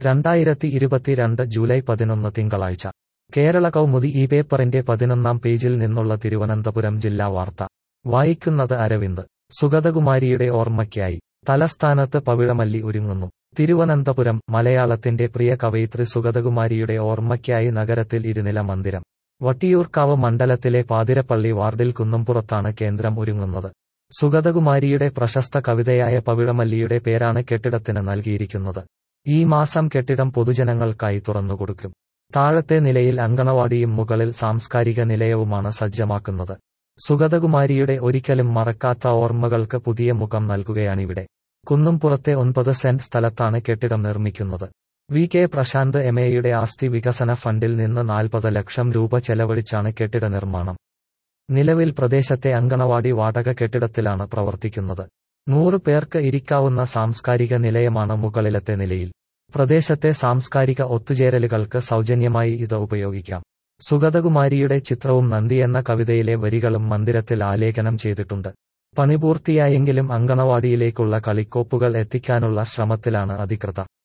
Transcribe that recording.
രണ്ടായിരത്തി ഇരുപത്തിരണ്ട് ജൂലൈ പതിനൊന്ന് തിങ്കളാഴ്ച കേരള കൗമുദി ഈ പേപ്പറിന്റെ പതിനൊന്നാം പേജിൽ നിന്നുള്ള തിരുവനന്തപുരം ജില്ലാ വാർത്ത വായിക്കുന്നത് അരവിന്ദ് സുഗതകുമാരിയുടെ ഓർമ്മയ്ക്കായി തലസ്ഥാനത്ത് പവിഴമല്ലി ഒരുങ്ങുന്നു തിരുവനന്തപുരം മലയാളത്തിന്റെ പ്രിയ കവയിത്രി സുഗതകുമാരിയുടെ ഓർമ്മയ്ക്കായി നഗരത്തിൽ ഇരുനില മന്ദിരം വട്ടിയൂർക്കാവ് മണ്ഡലത്തിലെ പാതിരപ്പള്ളി വാർഡിൽ കുന്നംപുറത്താണ് കേന്ദ്രം ഒരുങ്ങുന്നത് സുഗതകുമാരിയുടെ പ്രശസ്ത കവിതയായ പവിഴമല്ലിയുടെ പേരാണ് കെട്ടിടത്തിന് നൽകിയിരിക്കുന്നത് ഈ മാസം കെട്ടിടം പൊതുജനങ്ങൾക്കായി തുറന്നുകൊടുക്കും താഴത്തെ നിലയിൽ അങ്കണവാടിയും മുകളിൽ സാംസ്കാരിക നിലയവുമാണ് സജ്ജമാക്കുന്നത് സുഗതകുമാരിയുടെ ഒരിക്കലും മറക്കാത്ത ഓർമ്മകൾക്ക് പുതിയ മുഖം നൽകുകയാണിവിടെ കുന്നുംപുറത്തെ ഒൻപത് സെന്റ് സ്ഥലത്താണ് കെട്ടിടം നിർമ്മിക്കുന്നത് വി കെ പ്രശാന്ത് എം എയുടെ ആസ്തി വികസന ഫണ്ടിൽ നിന്ന് നാൽപ്പത് ലക്ഷം രൂപ ചെലവഴിച്ചാണ് കെട്ടിട നിർമ്മാണം നിലവിൽ പ്രദേശത്തെ അങ്കണവാടി വാടക കെട്ടിടത്തിലാണ് പ്രവർത്തിക്കുന്നത് നൂറ് പേർക്ക് ഇരിക്കാവുന്ന സാംസ്കാരിക നിലയമാണ് മുകളിലത്തെ നിലയിൽ പ്രദേശത്തെ സാംസ്കാരിക ഒത്തുചേരലുകൾക്ക് സൗജന്യമായി ഇത് ഉപയോഗിക്കാം സുഗതകുമാരിയുടെ ചിത്രവും നന്ദി എന്ന കവിതയിലെ വരികളും മന്ദിരത്തിൽ ആലേഖനം ചെയ്തിട്ടുണ്ട് പണി പൂർത്തിയായെങ്കിലും അങ്കണവാടിയിലേക്കുള്ള കളിക്കോപ്പുകൾ എത്തിക്കാനുള്ള ശ്രമത്തിലാണ് അധികൃതർ